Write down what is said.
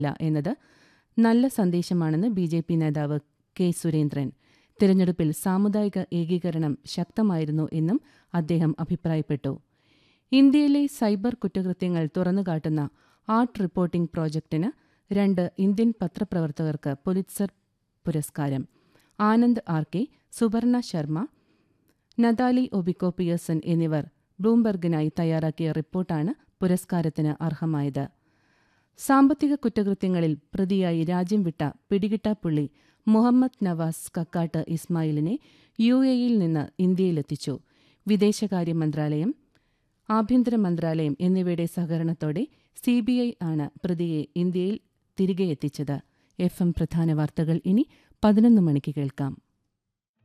ഇല്ല എന്നത് നല്ല സന്ദേശമാണെന്ന് ബി ജെ പി നേതാവ് കെ സുരേന്ദ്രൻ തിരഞ്ഞെടുപ്പിൽ സാമുദായിക ഏകീകരണം ശക്തമായിരുന്നു എന്നും അദ്ദേഹം അഭിപ്രായപ്പെട്ടു ഇന്ത്യയിലെ സൈബർ കുറ്റകൃത്യങ്ങൾ തുറന്നുകാട്ടുന്ന ആർട്ട് റിപ്പോർട്ടിംഗ് പ്രോജക്ടിന് രണ്ട് ഇന്ത്യൻ പത്രപ്രവർത്തകർക്ക് പുലിറ്റ്സർ പുരസ്കാരം ആനന്ദ് ആർ കെ സുവർണ ശർമ്മ നദാലി ഒബിക്കോ പിയേഴ്സൺ എന്നിവർ ബ്ലൂംബെർഗിനായി തയ്യാറാക്കിയ റിപ്പോർട്ടാണ് പുരസ്കാരത്തിന് അർഹമായത് സാമ്പത്തിക കുറ്റകൃത്യങ്ങളിൽ പ്രതിയായി രാജ്യം വിട്ട പിടികിട്ടാപ്പുള്ളി മുഹമ്മദ് നവാസ് കക്കാട്ട് ഇസ്മായിലിനെ യു എയിൽ നിന്ന് ഇന്ത്യയിലെത്തിച്ചു വിദേശകാര്യ മന്ത്രാലയം ആഭ്യന്തര മന്ത്രാലയം എന്നിവയുടെ സഹകരണത്തോടെ സിബിഐ ആണ് പ്രതിയെ ഇന്ത്യയിൽ തിരികെ എത്തിച്ചത് എഫ് എം പ്രധാന വാർത്തകൾ ഇനി പതിനൊന്ന് മണിക്ക് കേൾക്കാം